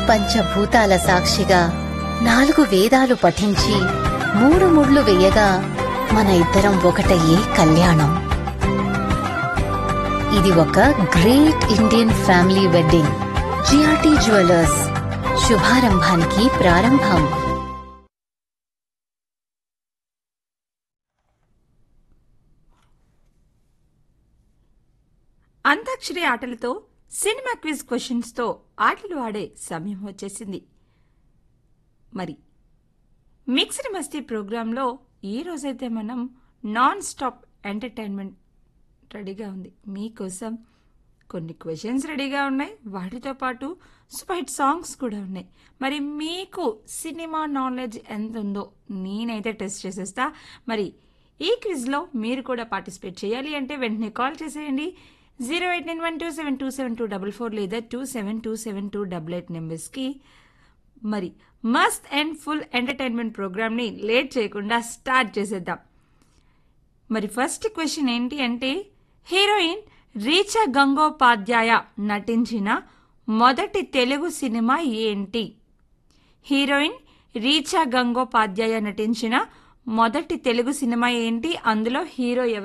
పంచభూతాల సాక్షిగా నాలుగు వేదాలు పఠించి మూడు ముళ్ళు వేయగా మన ఇద్దరం ఒకటయ్యే కళ్యాణం ఇది ఒక great Indian family wedding GRT jewellers శుభారంభానికి ప్రారంభం అంతాక్షరి ఆటలతో సినిమా క్విజ్ క్వశ్చన్స్తో ఆటలు ఆడే సమయం వచ్చేసింది మరి మిక్స్డ్ మస్తీ ప్రోగ్రాంలో ఈ రోజైతే మనం నాన్ స్టాప్ ఎంటర్టైన్మెంట్ రెడీగా ఉంది మీకోసం కొన్ని క్వశ్చన్స్ రెడీగా ఉన్నాయి వాటితో పాటు స్పైట్ సాంగ్స్ కూడా ఉన్నాయి మరి మీకు సినిమా నాలెడ్జ్ ఎంత ఉందో నేనైతే టెస్ట్ చేసేస్తా మరి ఈ క్విజ్లో మీరు కూడా పార్టిసిపేట్ చేయాలి అంటే వెంటనే కాల్ చేసేయండి zero eight nine one two seven two seven two double four లేదా two seven two seven two double eight నెంబర్స్కి మరి మస్ట్ అండ్ ఫుల్ ఎంటర్టైన్మెంట్ ప్రోగ్రామ్ని లేట్ చేయకుండా స్టార్ట్ చేసేద్దాం మరి ఫస్ట్ క్వశ్చన్ ఏంటి అంటే హీరోయిన్ రీచా గంగోపాధ్యాయ నటించిన మొదటి తెలుగు సినిమా ఏంటి హీరోయిన్ రీచా గంగోపాధ్యాయ నటించిన మొదటి తెలుగు సినిమా ఏంటి అందులో హీరో ఎవరు